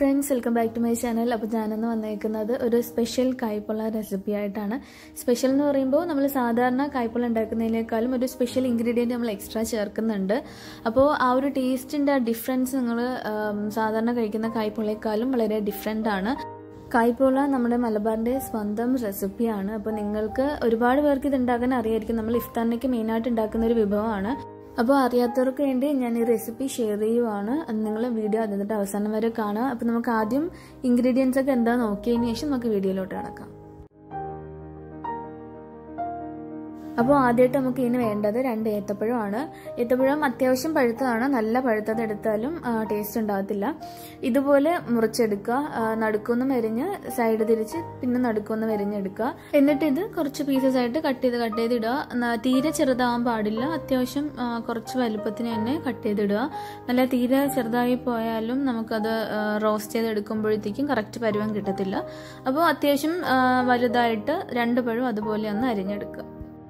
friends welcome back to my channel അപ്പോൾ ഞാനൊന്ന് വന്നേക്കുന്നത് ഒരു സ്പെഷ്യൽ കായ്പുള്ള റെസിപ്പി ആയിട്ടാണ് സ്പെഷ്യൽ എന്ന് പറയുമ്പോൾ നമ്മൾ സാധാരണ കായ്പുള്ള ഉണ്ടാക്കുന്നതിനേക്കാളും ഒരു സ്പെഷ്യൽ ഇൻഗ്രീഡിയൻറ്റ് നമ്മൾ എക്സ്ട്രാ ചേർക്കുന്നുണ്ട് അപ്പോൾ ആ ഒരു ടേസ്റ്റിൻ്റെ ഡിഫറൻസ് നിങ്ങൾ സാധാരണ കഴിക്കുന്ന കായ്പുള്ളേക്കാളും വളരെ ഡിഫറെൻ്റ് ആണ് കായ്പോള നമ്മുടെ മലബാറിൻ്റെ സ്വന്തം റെസിപ്പിയാണ് അപ്പോൾ നിങ്ങൾക്ക് ഒരുപാട് പേർക്ക് ഇത് ഉണ്ടാക്കാൻ അറിയായിരിക്കും നമ്മൾ ഇഫ്താറിനൊക്കെ മെയിനായിട്ട് ഉണ്ടാക്കുന്ന ഒരു വിഭവമാണ് അപ്പോൾ അറിയാത്തവർക്ക് വേണ്ടി ഞാൻ ഈ റെസിപ്പി ഷെയർ ചെയ്യുവാണ് നിങ്ങൾ വീഡിയോ അതിൻ്റെ അവസാനം വരെ കാണുക അപ്പോൾ നമുക്ക് ആദ്യം ഇൻഗ്രീഡിയൻസ് ഒക്കെ എന്താ നോക്കിയതിന് ശേഷം നമുക്ക് വീഡിയോയിലോട്ട് കിടക്കാം അപ്പോൾ ആദ്യമായിട്ട് നമുക്ക് ഇതിന് വേണ്ടത് രണ്ട് ഏത്തപ്പഴമാണ് ഏത്തപ്പഴം അത്യാവശ്യം പഴുത്തതാണ് നല്ല പഴുത്തത് എടുത്താലും ടേസ്റ്റ് ഉണ്ടാകത്തില്ല ഇതുപോലെ മുറിച്ചെടുക്കുക നടുക്കൊന്ന് മെരിഞ്ഞ് സൈഡ് തിരിച്ച് പിന്നെ നടുക്കൊന്ന് മെരിഞ്ഞെടുക്കുക എന്നിട്ട് ഇത് കുറച്ച് പീസസ് ആയിട്ട് കട്ട് ചെയ്ത് കട്ട് ചെയ്ത് ഇടുക തീരെ ചെറുതാവാൻ പാടില്ല അത്യാവശ്യം കുറച്ച് വലുപ്പത്തിന് തന്നെ കട്ട് ചെയ്തിടുക നല്ല തീരെ ചെറുതായി പോയാലും നമുക്കത് റോസ്റ്റ് ചെയ്ത് എടുക്കുമ്പോഴത്തേക്കും കറക്റ്റ് പരുവം കിട്ടത്തില്ല അപ്പോൾ അത്യാവശ്യം വലുതായിട്ട് രണ്ട് പഴം അതുപോലെ ഒന്ന് അരിഞ്ഞെടുക്കുക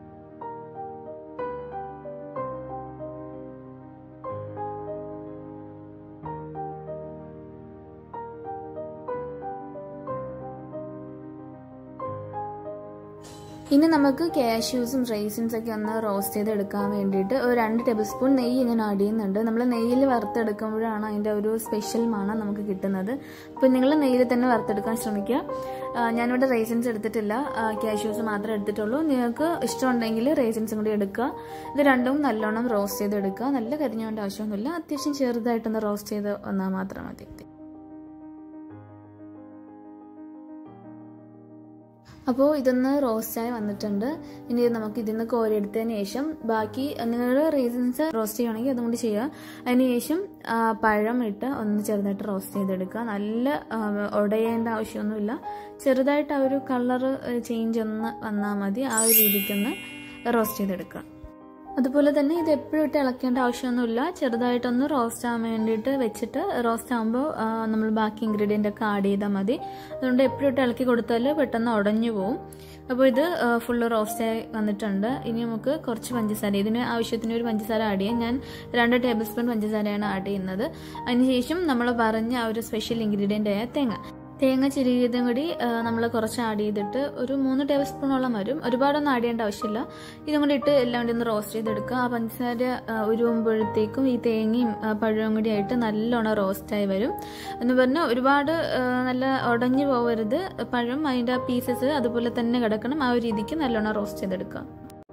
ഇനി നമുക്ക് കാഷ്യൂസും റൈസിൻസ് ഒക്കെ ഒന്ന് റോസ്റ്റ് ചെയ്ത് എടുക്കാൻ വേണ്ടിയിട്ട് ഒരു രണ്ട് ടേബിൾ സ്പൂൺ നെയ്യ് ഞാൻ ആഡ് ചെയ്യുന്നുണ്ട് നമ്മൾ നെയ്യിൽ വറുത്തെടുക്കുമ്പോഴാണ് അതിൻ്റെ ഒരു സ്പെഷ്യൽ മണം നമുക്ക് കിട്ടുന്നത് അപ്പോൾ നിങ്ങൾ നെയ്യിൽ തന്നെ വറുത്തെടുക്കാൻ ശ്രമിക്കുക ഞാനിവിടെ റൈസിൻസ് എടുത്തിട്ടില്ല കാഷ്യൂസ് മാത്രമേ എടുത്തിട്ടുള്ളൂ നിങ്ങൾക്ക് ഇഷ്ടമുണ്ടെങ്കിൽ റൈസിൻസും കൂടി എടുക്കുക ഇത് രണ്ടും നല്ലോണം റോസ്റ്റ് ചെയ്ത് എടുക്കുക നല്ല കരിഞ്ഞോണ്ട ആവശ്യമൊന്നുമില്ല അത്യാവശ്യം ചെറുതായിട്ടൊന്ന് റോസ്റ്റ് ചെയ്ത് വന്നാൽ മാത്രം മതി അപ്പോൾ ഇതൊന്ന് റോസ്റ്റായി വന്നിട്ടുണ്ട് ഇനി നമുക്ക് ഇതിന്ന് കോരിയെടുത്തതിന് ശേഷം ബാക്കി നിങ്ങൾ റീസൺസ് റോസ്റ്റ് ചെയ്യുകയാണെങ്കിൽ അതും കൂടി ചെയ്യുക അതിന് ശേഷം പഴം ഇട്ട് ഒന്ന് ചെറുതായിട്ട് റോസ്റ്റ് ചെയ്തെടുക്കുക നല്ല ഉടയേണ്ട ആവശ്യമൊന്നുമില്ല ചെറുതായിട്ട് ആ ഒരു കളർ ചേഞ്ച് ഒന്ന് വന്നാൽ മതി ആ ഒരു രീതിക്കൊന്ന് റോസ്റ്റ് ചെയ്തെടുക്കുക അതുപോലെ തന്നെ ഇത് എപ്പോഴും ഇട്ട് ഇളക്കേണ്ട ആവശ്യമൊന്നുമില്ല ചെറുതായിട്ടൊന്ന് റോസ്റ്റ് ആവാൻ വേണ്ടിയിട്ട് വെച്ചിട്ട് റോസ്റ്റ് ആകുമ്പോൾ നമ്മൾ ബാക്കി ഇൻഗ്രീഡിയൻ്റ് ഒക്കെ ആഡ് ചെയ്താൽ മതി അതുകൊണ്ട് എപ്പോഴും ഇട്ട് ഇളക്കി കൊടുത്താൽ പെട്ടെന്ന് ഉടഞ്ഞു പോവും അപ്പോൾ ഇത് ഫുള്ള് റോസ്റ്റായി വന്നിട്ടുണ്ട് ഇനി നമുക്ക് കുറച്ച് പഞ്ചസാര ഇതിന് ആവശ്യത്തിന് ഒരു പഞ്ചസാര ആഡ് ചെയ്യാം ഞാൻ രണ്ട് ടേബിൾ സ്പൂൺ പഞ്ചസാരയാണ് ആഡ് ചെയ്യുന്നത് അതിനുശേഷം നമ്മൾ പറഞ്ഞ ആ ഒരു സ്പെഷ്യൽ ഇൻഗ്രീഡിയൻ്റ് ആയ തേങ്ങ തേങ്ങ ചിരിയതും കൂടി നമ്മൾ കുറച്ച് ആഡ് ചെയ്തിട്ട് ഒരു മൂന്ന് ടേബിൾ സ്പൂണോളം വരും ഒരുപാടൊന്നും ആഡ് ചെയ്യേണ്ട ആവശ്യമില്ല ഇതും കൂടി ഇട്ട് എല്ലാം കൂടി ഒന്ന് റോസ്റ്റ് ചെയ്തെടുക്കുക ആ പഞ്ചസാര ഉരുവുമ്പോഴത്തേക്കും ഈ തേങ്ങയും പഴവും കൂടി ആയിട്ട് നല്ലോണം റോസ്റ്റായി വരും എന്ന് പറഞ്ഞാൽ ഒരുപാട് നല്ല ഉടഞ്ഞു പോകരുത് പഴം അതിൻ്റെ പീസസ് അതുപോലെ തന്നെ കിടക്കണം ആ ഒരു രീതിക്ക് നല്ലോണം റോസ്റ്റ് ചെയ്തെടുക്കുക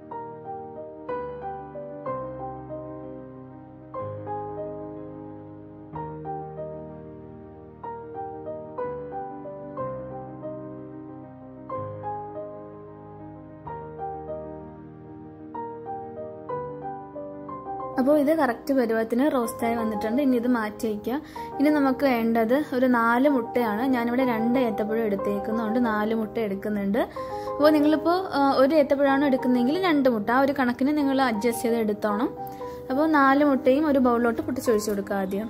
അപ്പോൾ ഇത് കറക്റ്റ് പരുവത്തിന് റോസ്റ്റായി വന്നിട്ടുണ്ട് ഇനി ഇത് മാറ്റി വയ്ക്കുക ഇനി നമുക്ക് വേണ്ടത് ഒരു നാല് മുട്ടയാണ് ഞാനിവിടെ രണ്ട് ഏത്തപ്പഴം എടുത്തേക്കുന്നതുകൊണ്ട് നാല് മുട്ട എടുക്കുന്നുണ്ട് അപ്പോൾ നിങ്ങളിപ്പോൾ ഒരു ഏത്തപ്പഴമാണ് എടുക്കുന്നതെങ്കിൽ രണ്ട് മുട്ട ആ ഒരു കണക്കിന് നിങ്ങൾ അഡ്ജസ്റ്റ് ചെയ്ത് എടുത്തോണം അപ്പോൾ നാല് മുട്ടയും ഒരു ബൗളിലോട്ട് പൊട്ടിച്ചൊഴിച്ച് കൊടുക്കുക ആദ്യം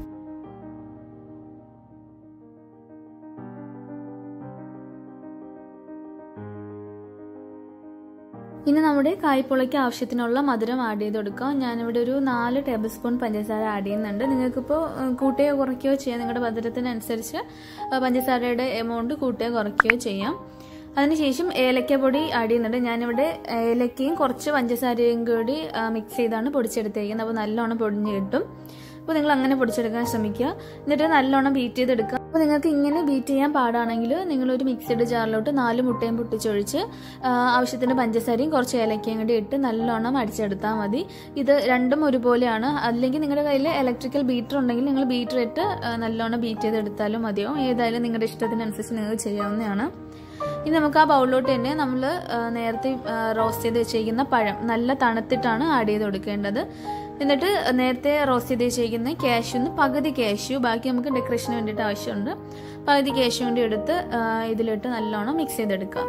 ഇനി നമ്മുടെ കായ്പുളയ്ക്ക് ആവശ്യത്തിനുള്ള മധുരം ആഡ് ചെയ്ത് കൊടുക്കാം ഞാനിവിടെ ഒരു നാല് ടേബിൾ സ്പൂൺ പഞ്ചസാര ആഡ് ചെയ്യുന്നുണ്ട് നിങ്ങൾക്കിപ്പോൾ കൂട്ടുകയോ കുറയ്ക്കുകയോ ചെയ്യാം നിങ്ങളുടെ മധുരത്തിനനുസരിച്ച് പഞ്ചസാരയുടെ എമൗണ്ട് കൂട്ടുകയോ കുറയ്ക്കുകയോ ചെയ്യാം അതിനുശേഷം ഏലക്ക പൊടി ആഡ് ചെയ്യുന്നുണ്ട് ഞാനിവിടെ ഏലക്കയും കുറച്ച് പഞ്ചസാരയും കൂടി മിക്സ് ചെയ്താണ് പൊടിച്ചെടുത്തേക്കുന്നത് അപ്പോൾ നല്ലോണം പൊടിഞ്ഞ് കിട്ടും അപ്പോൾ നിങ്ങൾ അങ്ങനെ പൊടിച്ചെടുക്കാൻ ശ്രമിക്കുക എന്നിട്ട് നല്ലോണം ബീറ്റ് ചെയ്തെടുക്കുക അപ്പോൾ നിങ്ങൾക്ക് ഇങ്ങനെ ബീറ്റ് ചെയ്യാൻ പാടാണെങ്കിൽ നിങ്ങളൊരു മിക്സിയുടെ ജാറിലോട്ട് നാല് മുട്ടയും പൊട്ടിച്ചൊഴിച്ച് ആവശ്യത്തിന് പഞ്ചസാരയും കുറച്ച് ഏലക്കയും കൂടി ഇട്ട് നല്ലോണം അടിച്ചെടുത്താൽ മതി ഇത് രണ്ടും ഒരുപോലെയാണ് അല്ലെങ്കിൽ നിങ്ങളുടെ കയ്യിൽ ഇലക്ട്രിക്കൽ ബീറ്റർ ഉണ്ടെങ്കിൽ നിങ്ങൾ ബീറ്റർ ഇട്ട് നല്ലോണം ബീറ്റ് ചെയ്തെടുത്താലും മതിയോ ഏതായാലും നിങ്ങളുടെ ഇഷ്ടത്തിനനുസരിച്ച് നിങ്ങൾക്ക് ചെയ്യാവുന്നതാണ് ഇനി നമുക്ക് ആ ബൗളിലോട്ട് തന്നെ നമ്മൾ നേരത്തെ റോസ്റ്റ് ചെയ്ത് വെച്ചിരിക്കുന്ന പഴം നല്ല തണുത്തിട്ടാണ് ആഡ് ചെയ്ത് കൊടുക്കേണ്ടത് എന്നിട്ട് നേരത്തെ റോസ്റ്റ് ചെയ്ത് വെച്ചിരിക്കുന്ന ക്യാഷ്യൂന്ന് പകുതി ക്യാഷ്യൂ ബാക്കി നമുക്ക് ഡെക്കറേഷന് വേണ്ടിയിട്ട് ആവശ്യമുണ്ട് പകുതി ക്യാഷ്യൂ കൂടി എടുത്ത് ഇതിലിട്ട് നല്ലോണം മിക്സ് ചെയ്തെടുക്കുക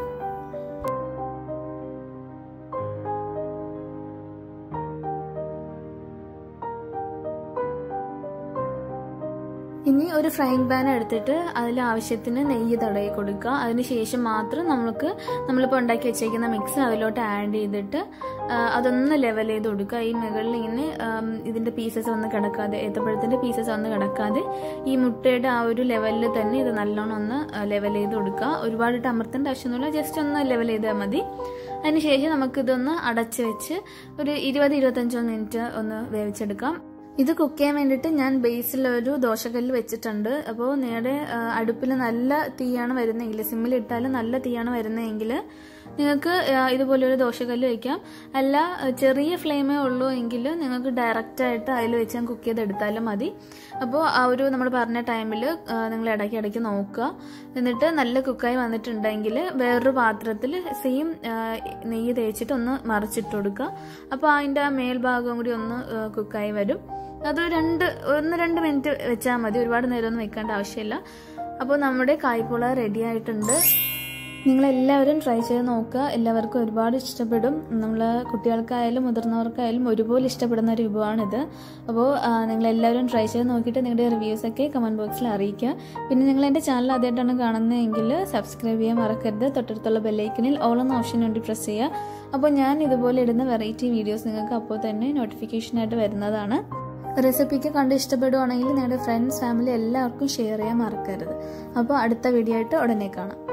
ഇനി ഒരു ഫ്രൈങ് പാൻ എടുത്തിട്ട് അതിൽ ആവശ്യത്തിന് നെയ്യ് തടയി കൊടുക്കുക അതിനുശേഷം മാത്രം നമുക്ക് നമ്മളിപ്പോൾ ഉണ്ടാക്കി വെച്ചേക്കുന്ന മിക്സ് അതിലോട്ട് ആഡ് ചെയ്തിട്ട് ആ, അതൊന്ന് ലെവൽ ചെയ്ത് കൊടുക്കുക ഈ മുകളിൽ ഇങ്ങനെ ആം, ഇതിന്റെ പീസസ് ഒന്ന് കിടക്കാതെ ഏത്തപ്പഴത്തിന്റെ പീസസ് ഒന്ന് കിടക്കാതെ ഈ മുട്ടയുടെ ആ ഒരു ലെവലിൽ തന്നെ ഇത് നല്ലോണം ഒന്ന് ലെവൽ ചെയ്ത് കൊടുക്കുക ഒരുപാട് അമർത്തേണ്ട ആവശ്യമൊന്നുമില്ല ജസ്റ്റ് ഒന്ന് ലെവൽ ചെയ്താൽ മതി അതിനുശേഷം നമുക്കിതൊന്ന് അടച്ച് വെച്ച് ഒരു ഇരുപത് ഇരുപത്തഞ്ചോ മിനിറ്റ് ഒന്ന് വേവിച്ചെടുക്കാം ഇത് കുക്ക് ചെയ്യാൻ വേണ്ടിയിട്ട് ഞാൻ ബേസിൽ ഒരു ദോശക്കല്ല് വെച്ചിട്ടുണ്ട് അപ്പോൾ നിങ്ങളുടെ അടുപ്പിൽ നല്ല തീയാണ് വരുന്നതെങ്കിൽ സിമ്മിലിട്ടാൽ നല്ല തീയാണ് വരുന്നതെങ്കിൽ നിങ്ങൾക്ക് ആ, ഇതുപോലെ ഒരു ദോശക്കല്ല് വെക്കാം അല്ല ആ, ചെറിയ ഫ്ലെയിമേ ഉള്ളൂ എങ്കിൽ നിങ്ങൾക്ക് ഡയറക്റ്റ് ആയിട്ട് അതിൽ വെച്ച് കുക്ക് ചെയ്തെടുത്താലും മതി അപ്പോൾ ആ ഒരു നമ്മൾ പറഞ്ഞ ടൈമിൽ നിങ്ങൾ ഇടയ്ക്ക് ഇടയ്ക്ക് നോക്കുക എന്നിട്ട് നല്ല കുക്കായി വന്നിട്ടുണ്ടെങ്കിൽ വേറൊരു പാത്രത്തിൽ സെയിം നെയ്യ് തേച്ചിട്ട് ഒന്ന് മറിച്ചിട്ട് കൊടുക്കുക അപ്പോൾ അതിൻ്റെ ആ മേൽഭാഗം കൂടി ഒന്ന് കുക്കായി വരും അത് രണ്ട് ഒന്ന് രണ്ട് മിനിറ്റ് വെച്ചാൽ മതി ഒരുപാട് നേരമൊന്നും വെക്കേണ്ട ആവശ്യമില്ല അപ്പോൾ നമ്മുടെ കായ്പോള റെഡി ആയിട്ടുണ്ട് നിങ്ങളെല്ലാവരും ട്രൈ ചെയ്ത് നോക്കുക എല്ലാവർക്കും ഒരുപാട് ഇഷ്ടപ്പെടും നമ്മൾ കുട്ടികൾക്കായാലും മുതിർന്നവർക്കായാലും ഒരുപോലെ ഇഷ്ടപ്പെടുന്ന ഒരു വിഭവമാണിത് അപ്പോൾ നിങ്ങളെല്ലാവരും ട്രൈ ചെയ്ത് നോക്കിയിട്ട് നിങ്ങളുടെ റിവ്യൂസൊക്കെ കമൻറ്റ് ബോക്സിൽ അറിയിക്കുക പിന്നെ നിങ്ങൾ എൻ്റെ ചാനൽ ആദ്യമായിട്ടാണ് കാണുന്നതെങ്കിൽ സബ്സ്ക്രൈബ് ചെയ്യാൻ മറക്കരുത് തൊട്ടടുത്തുള്ള ബെല്ലൈക്കനിൽ ഓൾ എന്ന ഓപ്ഷൻ വേണ്ടി പ്രസ് ചെയ്യുക അപ്പോൾ ഞാൻ ഇതുപോലെ ഇടുന്ന വെറൈറ്റി വീഡിയോസ് നിങ്ങൾക്ക് അപ്പോൾ തന്നെ നോട്ടിഫിക്കേഷനായിട്ട് വരുന്നതാണ് റെസിപ്പിക്ക് കണ്ട് ഇഷ്ടപ്പെടുവാണെങ്കിൽ നിങ്ങളുടെ ഫ്രണ്ട്സ് ഫാമിലി എല്ലാവർക്കും ഷെയർ ചെയ്യാൻ മറക്കരുത് അപ്പോൾ അടുത്ത വീഡിയോ ആയിട്ട് ഉടനെ കാണാം